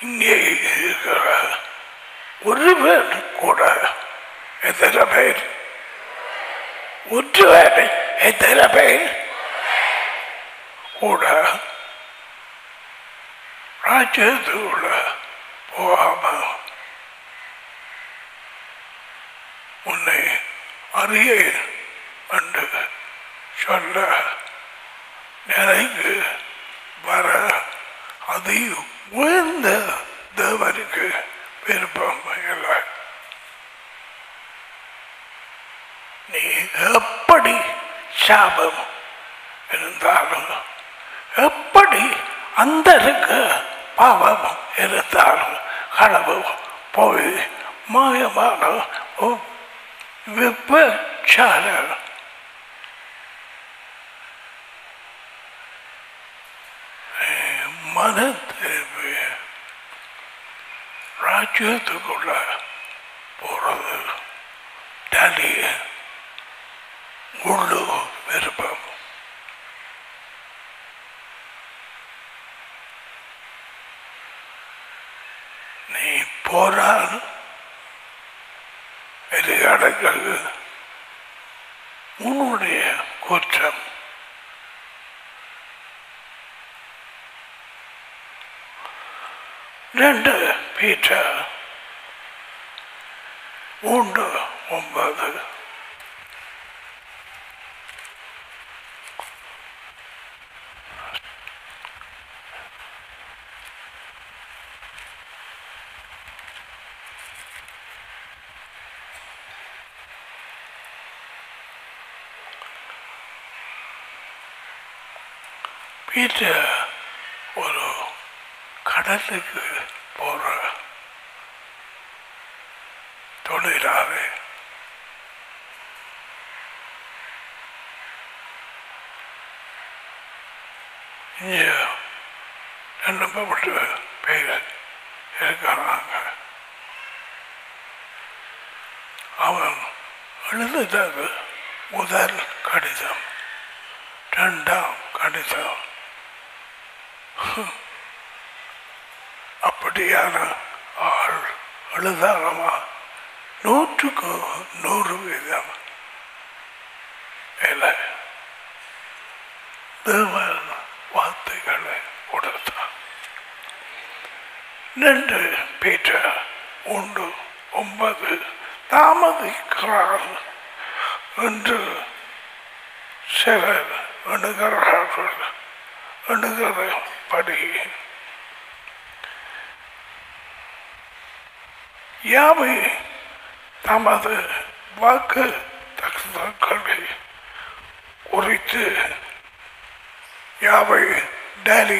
இங்கே இருக்கிற ஒருவர் கூட எத்தனை பேர் ஒருவர் எத்தனை பேர் கூட ராஜ்யத்துக்குள்ள போகாம உன்னை அறியேன் என்று சொல்ல நினைக்கு வர அதி உயர்ந்த தேவனுக்கு விருப்பம் இல்லை நீ எப்படி சாபம் இருந்தாலும் எப்படி அந்த பாவம் இருந்தாலும் களவு போய் மாயமான விபச்சாரம் மன திரும்பி ராஜ்யத்துக்குள்ள போறது டலி உள்ளு விருப்பம் நீ போனால் இது அடங்கு உன்னுடைய குற்றம் ரெண்டு பீட்டர் மூன்று ஒன்பது பீட்டர் ஒரு கடலுக்கு போற தொழிலாளி இங்க எண்ணப்பட்டு பேர் இருக்கிறாங்க அவன் எழுதுறது முதல் கடிதம் ரெண்டாம் கடிதம் அப்படியான ஆள் எழுதாரமா நூற்றுக்கு நூறு வீதம் இல்லை தேவன் வார்த்தைகளை கொடுத்தான் ரெண்டு பீட்டர் ஒன்று ஒன்பது தாமதிக்கிறார் என்று சிலர் எண்ணுகிறார்கள் எண்ணுகிறபடி யாவை தமது வாக்கு தகுதிகளை குறித்து யாவை டேலி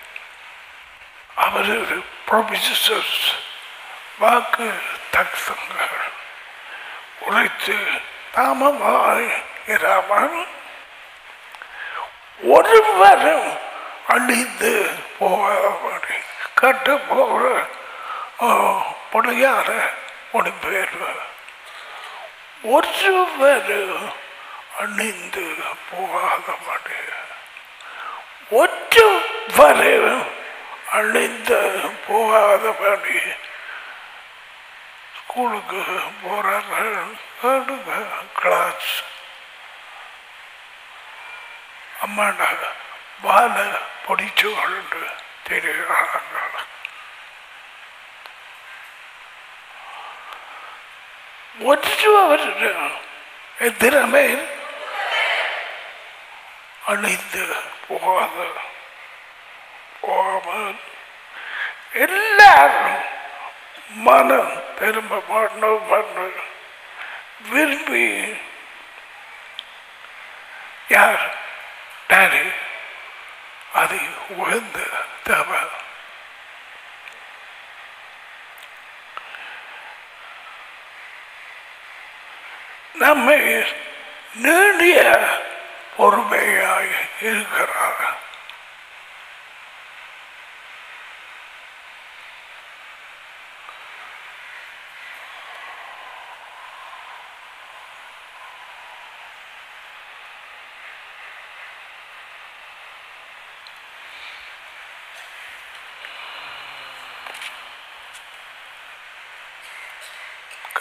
அவரது ப்ரொபிசஸ் வாக்கு தகுதிகள் குறித்து தாமமாய் இராமல் ஒருவரும் அழிந்து போகாதபடி கட்டு போகிற பொடியார மொழிபெயர்வு ஒருவர் அணிந்து போகாதபடி ஒருவர் அழிந்து போகாதபடி ஸ்கூலுக்கு போகிறார்கள் கிளாஸ் அம்மாண்ட வாழ பிடிச்சு கொண்டு தெரிகிறார்கள் ஒருவர் எதிரமே அழிந்து போகாத போகாமல் எல்லாரும் மனம் திரும்ப பண்ண பண்ண விரும்பி யார் டாடி அது உயர்ந்த தேவை நம்மை நீடிய பொறுமையாய் இருக்கிறார்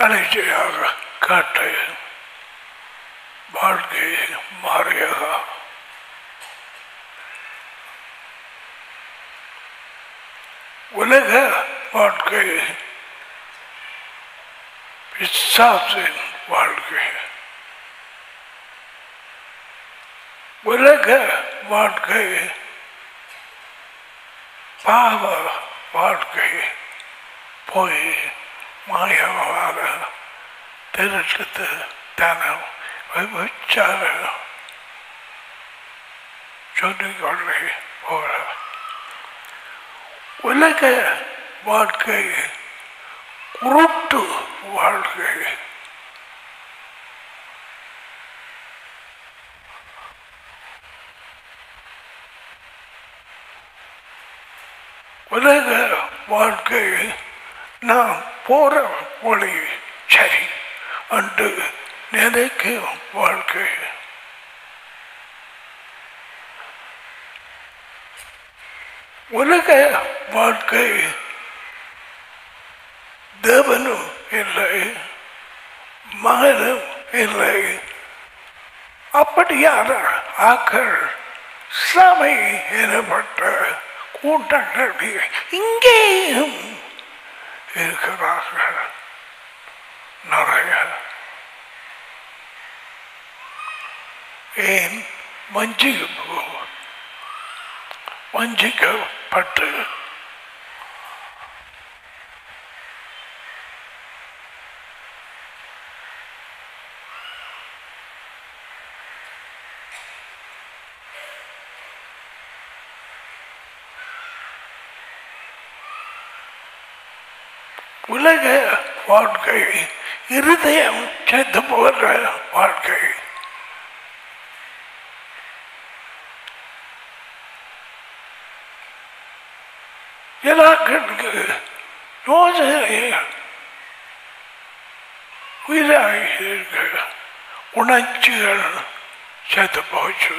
கலைச்சையாக காட்டு வாழ்க்கை மாறியதா உலக வாழ்க்கை பிசாசின் வாழ்க்கை உலக வாழ்க்கை பாவ வாழ்க்கை போய் மாயமாக திருட்டு தனம் விபச்சார சொல்லிக்கொள்ளை போற உலக வாழ்க்கை குருட்டு வாழ்க்கை உலக வாழ்க்கை நான் போற வழி சரி என்று நினைக்கும் வாழ்க்கை உலக வாழ்க்கை தேவனும் இல்லை மகனும் இல்லை அப்படியான ஆக்கள் சபை எனப்பட்ட கூட்டங்கள் இங்கேயும் இருக்கிறார்கள் நிறைய ஏன் வஞ்சிக்க வஞ்சிக்கப்பட்டு உலக வாழ்க்கை இருதயம் செத்து போகிற வாழ்க்கை எல்லாருக்கு யோசனை உயிராக இருக்கு உணர்ச்சிகள் செத்து போச்சு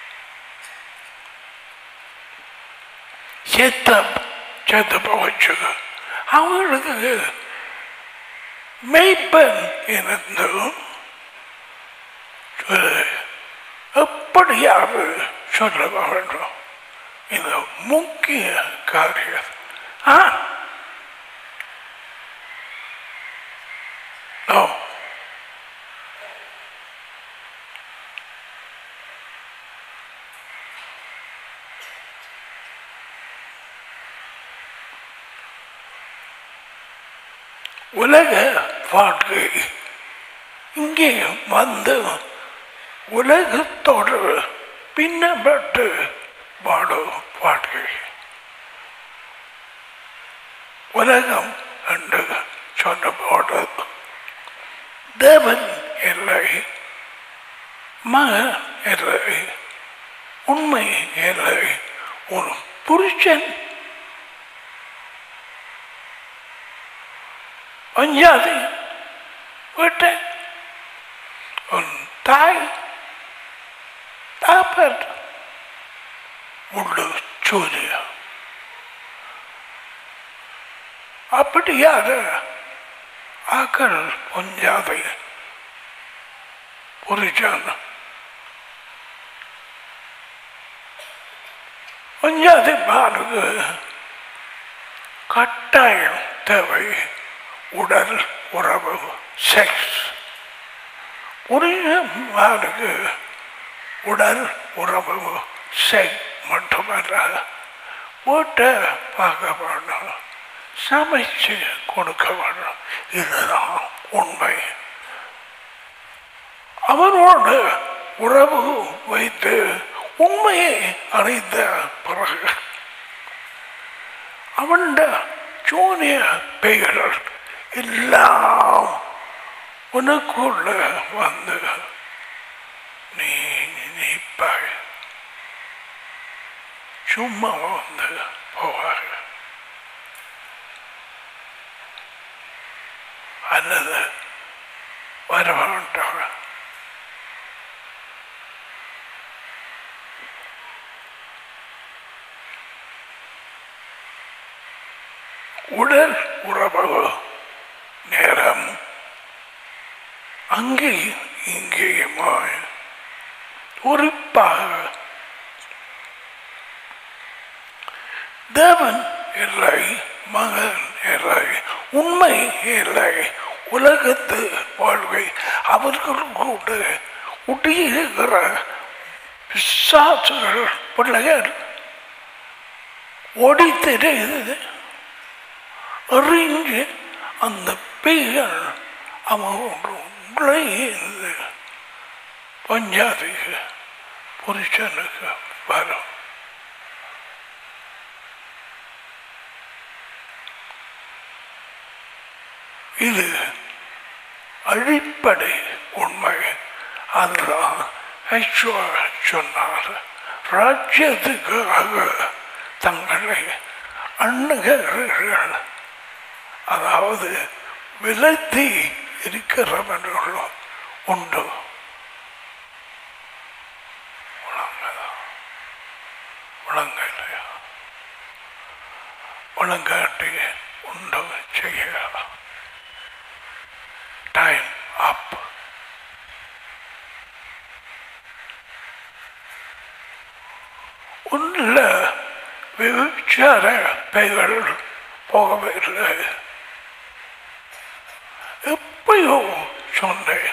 சித்தம் செத்து போச்சு அவங்களுக்கு மெய்ப்பன் இருந்தும் எப்படியாவது சொல்ல வேண்டும் இது முக்கிய காரியம் ஆ ஓ உலக வாழ்க்கை இங்கே வந்து உலகத்தோடு பின்னப்பட்டு வாழும் வாழ்க்கை உலகம் என்று சொல்லப்போடு தேவன் இல்லை மகன் இல்லை உண்மை இல்லை ஒரு புருஷன் அஞ்சாது வீட்டை உன் தாய் தாப்பர் முள்ளு சூரிய அப்படியாக ஆக்கள் கொஞ்சாதை புரிச்சான் கொஞ்சாதி பாருக்கு கட்டாயம் தேவை உடல் உறவு செக்ஸ் புரியுமாருக்கு உடல் உறவு செக் மட்டுமல்ல வீட்டை பார்க்க வேணும் சமைச்சு கொடுக்க வேணும் இதுதான் உண்மை அவனோடு உறவு வைத்து உண்மையை அறிந்த பிறகு அவன் சூனிய பெயர்கள் எல்லாம் உனக்குள்ள வந்து நீ நிற்பாய் சும்மா வந்து போவாங்க அல்லது வரமாட்டாங்க உடல் உறவு நேரம் அங்கே இங்கேயுமாய் குறிப்பாக தேவன் இல்லை மகன் இல்லை உண்மை இல்லை உலகத்து வாழ்வை அவர்கள் கூட உடியிருக்கிற பிசாசுகள் பிள்ளைகள் ஓடி தெரியுது அறிஞ்சு அந்த பெய்கள் அவன் உள்ளே இருந்து பஞ்சாபிக்கு புருஷனுக்கு வரும் இது அடிப்படை உண்மை அதுதான் ஐஸ்வா சொன்னார் ராஜ்யத்துக்காக தங்களை அண்ணுகிறார்கள் அதாவது விலத்தி இருக்கிறவர்களும் உண்டு விளங்குதா? விளங்கலையா விளங்காட்டி உண்டு செய்ய டைம் அப் உள்ள விபச்சார பெயர்கள் போகவில்லை எப்பயோ சொன்னேன்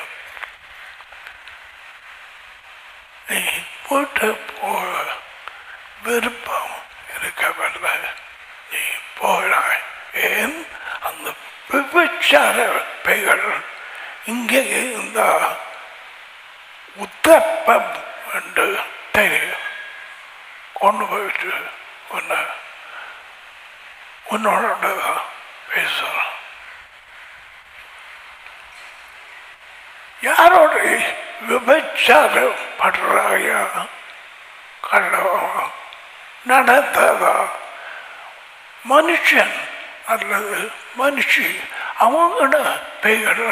நீ போட்டு போக விருப்பம் இருக்கவில்லை நீ போகிறாய் ஏன் அந்த விபச்சார பெயர்கள் இங்கே இருந்தா உத்தப்பம் என்று தெரியும் கொண்டு போயிட்டு உன்னை உன்னோட பேசுகிறோம் யாரோட விபச்சாரம் படுறாயா கண்டவன் நடந்ததா மனுஷன் அல்லது மனுஷி அவங்களோட பெயர்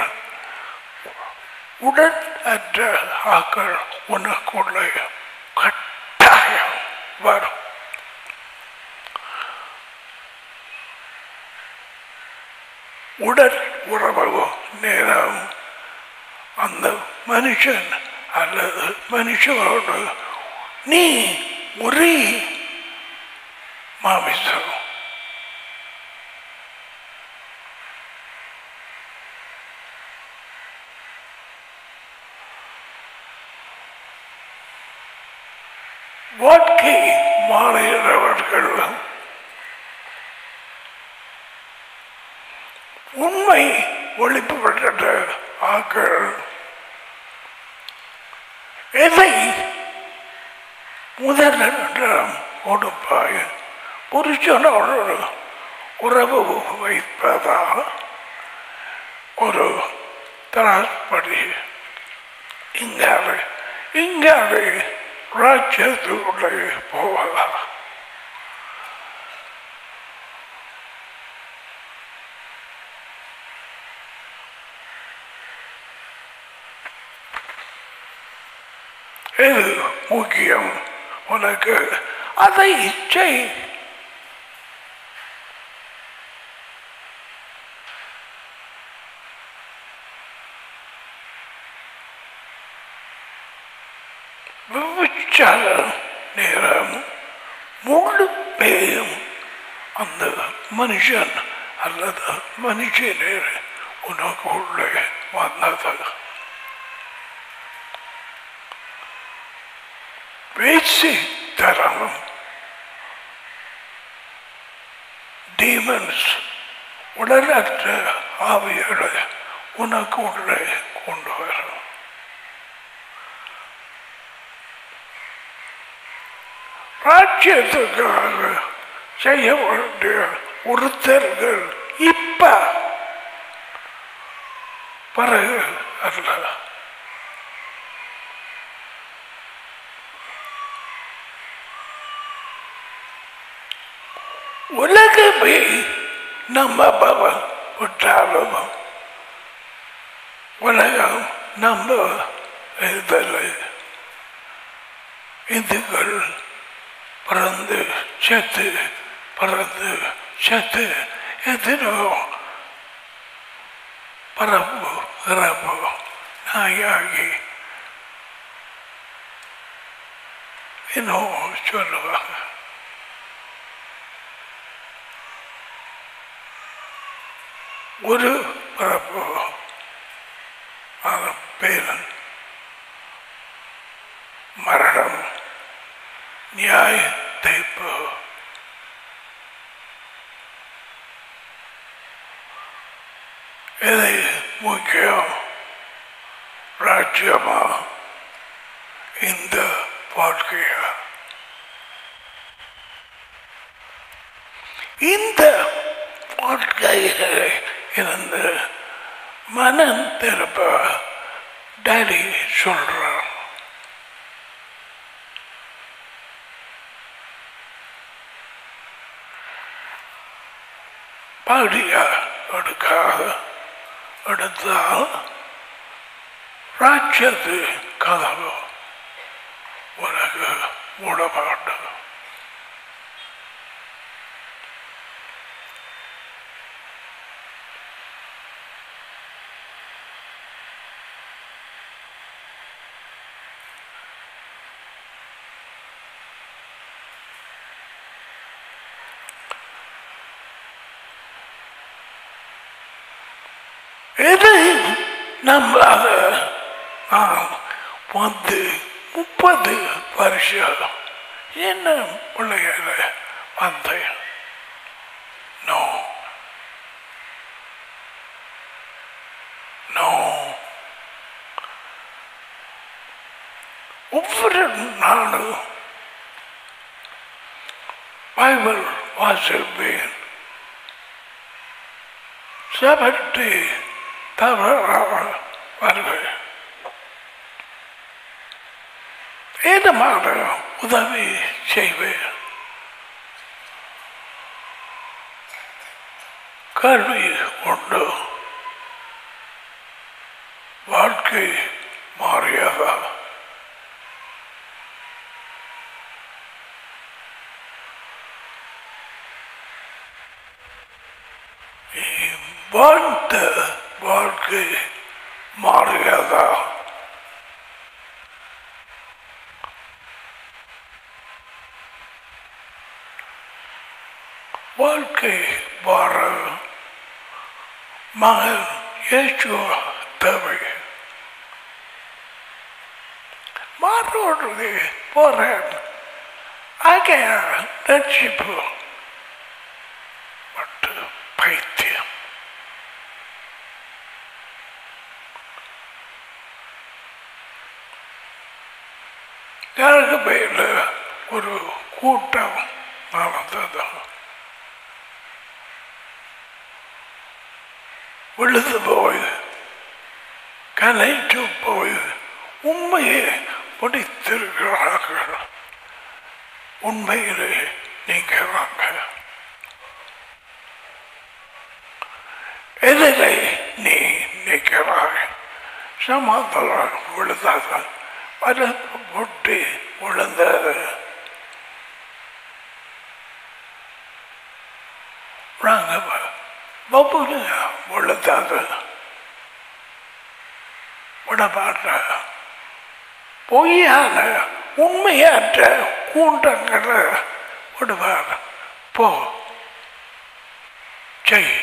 உடல் அற்ற ஆக்கள் உனக்குள்ள கட்டாயம் வரும் உடல் உறவு நேரம் அந்த மனுஷன் அல்லது மனுஷனோடு நீ ஒரே மாமிசம் வாழ்க்கை மாறுகிறவர்கள் உண்மை ஒழிப்புப்பட்ட ஆக்கள் எதை முதலிடம் கொடுப்பாய் புருஷனோடு உறவு வைப்பதா ஒரு தராஸ்படி இங்காறு இங்காறு ராஜ்யத்துக்குள்ளே போவதா எது முக்கியம் உனக்கு அதை செய் விபச்சார நேரம் முழு பேயும் அந்த மனுஷன் அல்லது மனுஷனே உனக்கு உள்ளே வந்தது பேசி தரணும் டீமன்ஸ் உடலற்ற ஆவியலை உனக்கு உள்ளே கொண்டு வரும் ராஜ்யத்துக்காக செய்ய வேண்டிய ஒருத்தர்கள் இப்ப பிறகு அல்ல உலகமே நம்ம பவன் விட்டாலும் உலகம் நம்ம இதில் இந்துக்கள் பிறந்து செத்து பிறந்து செத்து எத்தனோ பரப்பு இறப்பு நாயாகி இன்னும் சொல்லுவாங்க ஒரு பிறப்பு அதன் பேரன் மரணம் நியாய தீர்ப்பு இது முக்கியம் ராஜ்யமா இந்த வாழ்க்கையா இந்த வாழ்க்கையில இருந்து மனம் திரும்ப டாடி சொல்றான் பாடியா எடுக்காத எடுத்தால் ராட்சது கதவு உனக்கு மூடமாட்டு எதை நம்மளால நான் வந்து முப்பது வருஷம் என்ன பிள்ளைகளை வந்தேன் நோ நோ ஒவ்வொரு நாளும் பைபிள் வாசிப்பேன் சபட்டு தவறாக வருவேன் ஏதமான உதவி செய்வேன் கல்வி உண்டு வாழ்க்கை மாறியதா வாழ்ந்த வாழ்க்கை மாறியதா வாழ்க்கை மாற மகன் இயேசு தேவை மாறோடு போறேன் ஆகிய ரட்சிப்பு மட்டும் பைத்தியம் யாருக்கு பேர்ல ஒரு கூட்டம் நடந்தது விழுந்து போய் கலைத்து போய் உண்மையை படித்திருக்கிறார்கள் உண்மையிலே நீங்கிறாங்க எதிரை நீ நிற்கிறாய் சமாதானம் விழுந்தார்கள் பரப்பு பொட்டி விழுந்தது நாங்கள் பப்புல விழுந்தது விடமாட்ட பொய்யான உண்மையற்ற கூட்டங்களை விடுவார் போ செய்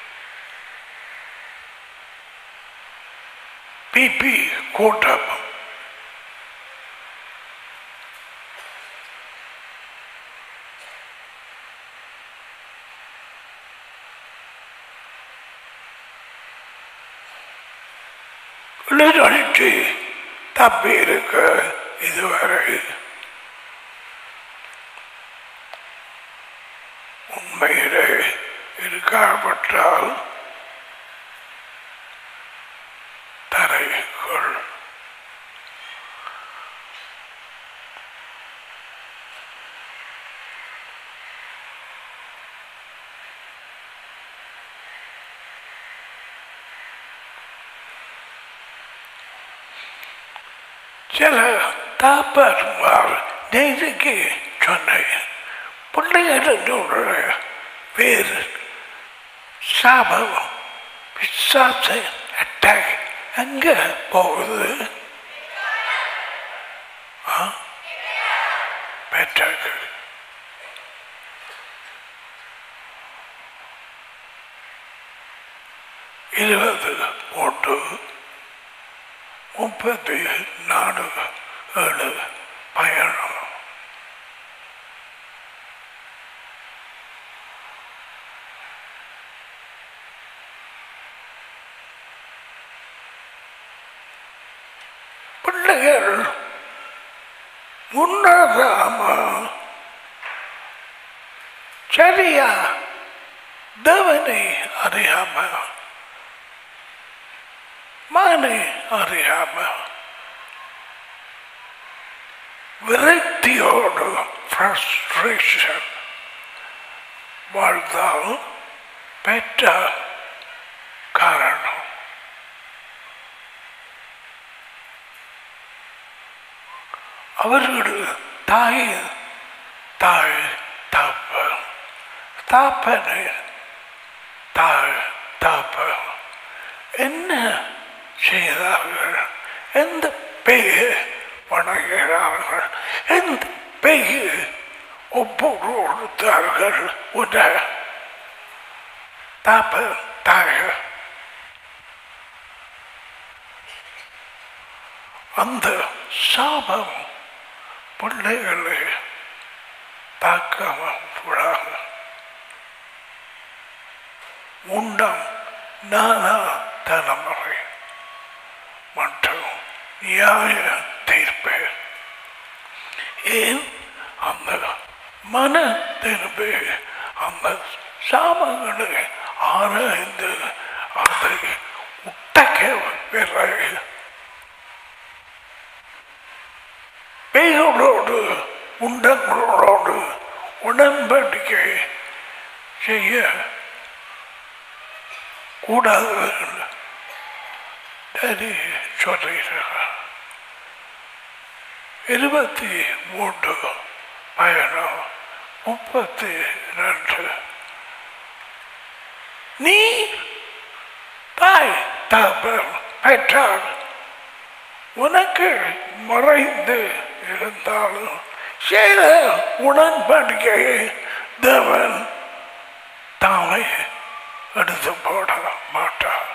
பிபி கூட்டம் அடிச்சு தப்பி இருக்க இதுவரை உண்மையிலே இருக்காப்பட்டால் தரைக்குள் சில தாப்பர்மார் நேற்றுக்கு சொன்னேன் பிள்ளைகளோட பேர் சாபம் பிசாசு அட்டாக் எங்க போகுது ஆ? பெற்றாக்கு இருபது ஒன்று முப்பத்தி நாலு ஏழு பயணம் பிள்ளைகள் முன்னேறாம சரியா தேவனை அறியாம மகனை அறியாம விரக்தியோடு ஃப்ரஸ்ட்ரேஷன் வாழ்ந்தால் பெற்ற காரணம் அவர்கள் தாய் தாய் தாப்பன் தாப்பனை தாய் தாப்பன் என்ன செய்தார்கள் எந்த பெய்ய வணங்குகிறார்கள் எந்த பெய்ய ஒப்பு கொடுத்தார்கள் உட தாப்பன் தாய் அந்த சாபம் பிள்ளைகளை தாக்காம விடாது உண்டம் நானா தலைமுறை மற்றும் நியாய தீர்ப்பு ஏன் அந்த மன திரும்பி அந்த சாபங்களை ஆராய்ந்து அதை உட்டக்க பிறகு பேயோடு உண்டங்களோடு உடன்படிக்கை செய்ய கூடாது டேடி சொல்லுகிறார் இருபத்தி மூன்று பயணம் முப்பத்தி ரெண்டு நீ தாய் தகப்பன் பெற்றார் உனக்கு மறைந்து இருந்தாலும் செய்த உடன்படிக்கையை தேவன் தாமே எடுத்து போட மாட்டார்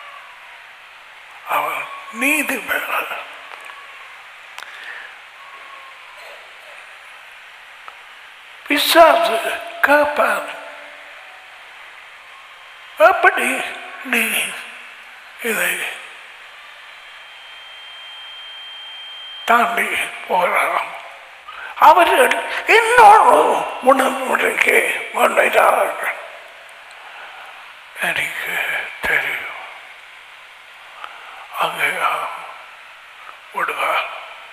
அவன் நீதி பிசாசு கேட்பான் எப்படி நீ இதை தாண்டி போகலாம் அவர்கள் இன்னொரு உணவுமுறைக்கு வந்துட்டார்கள் எனக்கு தெரியும் அங்கே விடுவார்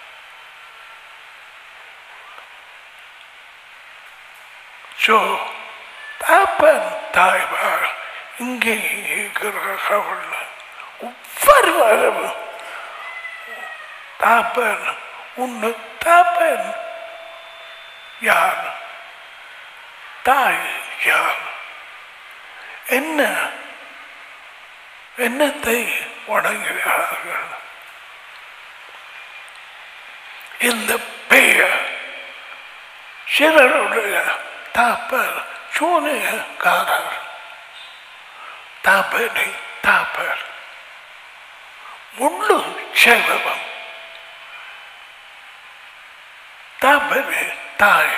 ஸோ தாப்பன் தாய்மார் இங்கே இருக்கிறவர்கள் ஒவ்வொருவரும் தாப்பன் உன்னு தாப்பன் யார் தாய் யார் என்ன என்னத்தை வணங்குகிறார்கள் இந்த பெயர் சிலருடைய தாப்பர் சூனியக்காரர் தாப்பனை தாப்பர் முள்ளு செல்வம் தாப்பனை தாய்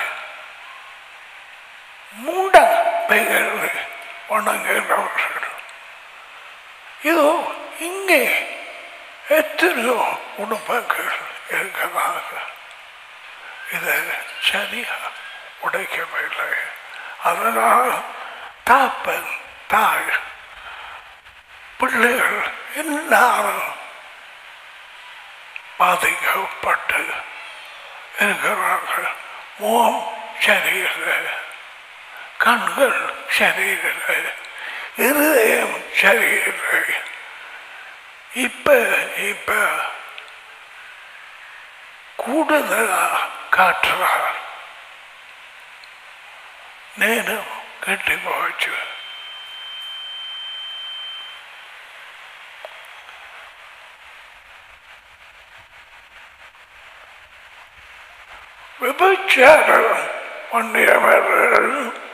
மூண்ட பெயர்களை வணங்குகிறவர்கள் இதோ இங்கே எத்தனையோ குடும்பங்கள் இருக்கிறார்கள் இதை சரியா உடைக்கவில்லை அதனால் தாப்பன் தாய் பிள்ளைகள் எல்லாரும் பாதிக்கப்பட்டு இருக்கிறார்கள் முகம் சரியில்லை கண்கள் சரியில்லை இருதயம் சரியில்லை இப்ப இப்ப கூடுதலா காட்டுறார் நேரம் கட்டி போச்சு விபச்சாரம் பண்ணியவர்கள்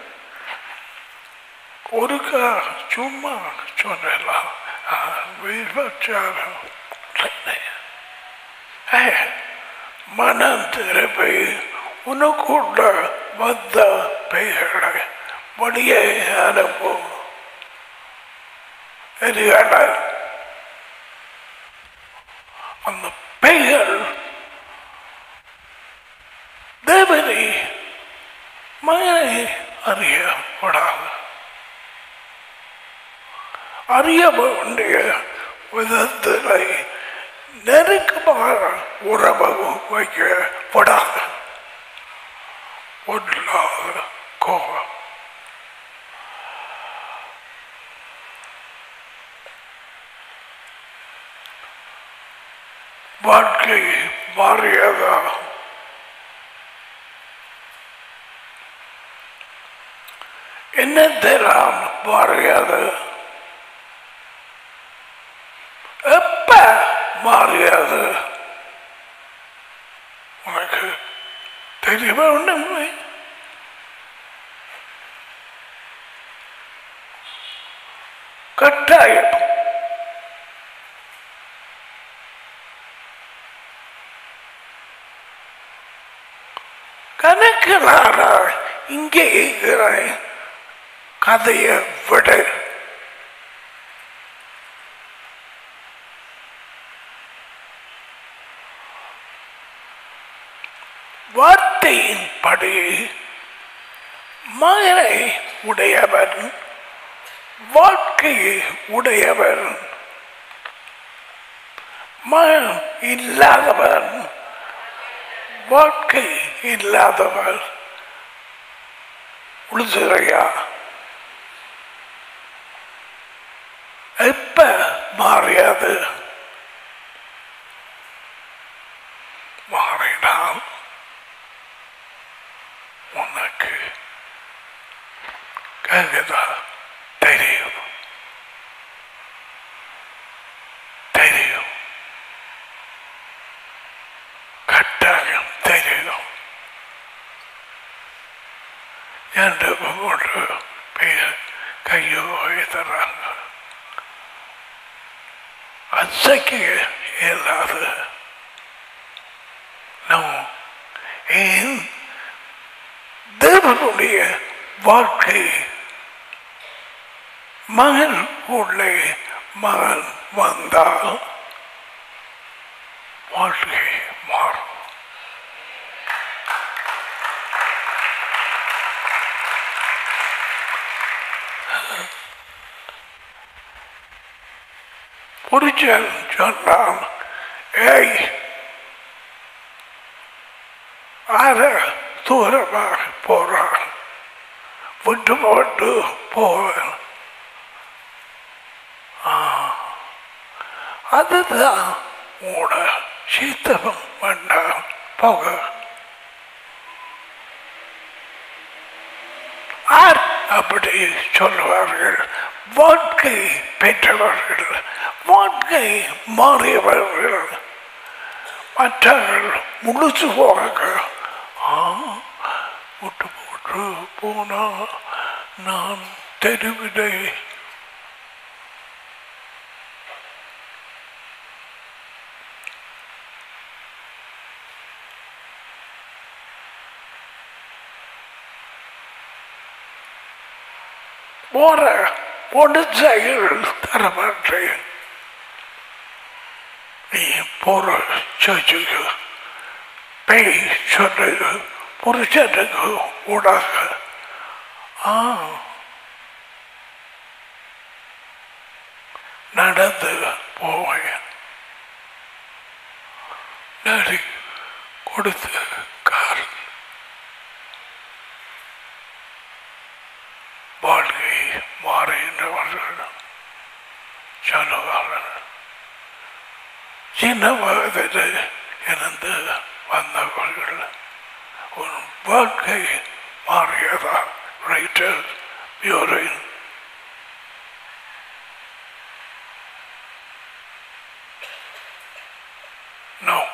ஒருக்கா சும்மா சொல்லலாம் ஆ, விபச்சாரம் இல்லை. ஏ, மனம் திருப்பி உனக்குள்ள வந்த பெயர்களை வெளியே அனுப்பும் எரிகளை அந்த பெயர் தேவனை மகனை அறியப்படாது அறிய வேண்டிய விதத்திலே நெருக்கமாக உறவு வைக்கப்படாது ஒன்றாக கோபம் வாழ்க்கை மாறியதா என்ன தெரான் மாறியது எப்ப மாறியது உனக்கு தெரியுமா ஒண்ணுமே கட்டாயம் கணக்கிலான இங்கே இருக்கிற கதையை விட வார்த்தையின்படி மகனை உடையவன் வாழ்க்கையை உடையவன் மகன் இல்லாதவன் வாழ்க்கை இல்லாதவன் உழுதுறையா எப்ப மாறியது மாறினால் உனக்கு கேக்குதா தெரியும் தெரியும் கட்டாயம் தெரியும் என்று ஒரு பேர் கையோ தராங்க அசைக்க இயலாது நம் ஏன் தேவனுடைய வாழ்க்கை மகன் உள்ளே மகன் வந்தால் வாழ்க்கை மாறும் புரிச்சல் சொன்னான் ஏய் அற தூரமாக போறான் விட்டு போட்டு போவேன் அதுதான் உட சீத்தகம் வேண்டாம் போக ஆர் அப்படி சொல்லுவார்கள் வாழ்க்கை பெற்றவர்கள் வாழ்க்கை மாறியவர்கள் மற்றவர்கள் முழுசு போக ஆ விட்டு போட்டு போனா நான் தெருவிலே போற பொண்ணு செயல் தரமாட்டேன் நீ போற சர்ச்சுக்கு பேய் சொன்னது புருஷனுக்கு ஊடாக ஆ நடந்து போவேன் நடி கொடுத்த கார் வாழ்க்கை மாறுகின்றவர்கள் சொல்லுவார்கள் சின்ன வயதில் இருந்து வந்தவர்கள் ஒரு வாழ்க்கை மாறியதா ரைட்டர் பியூரின் No.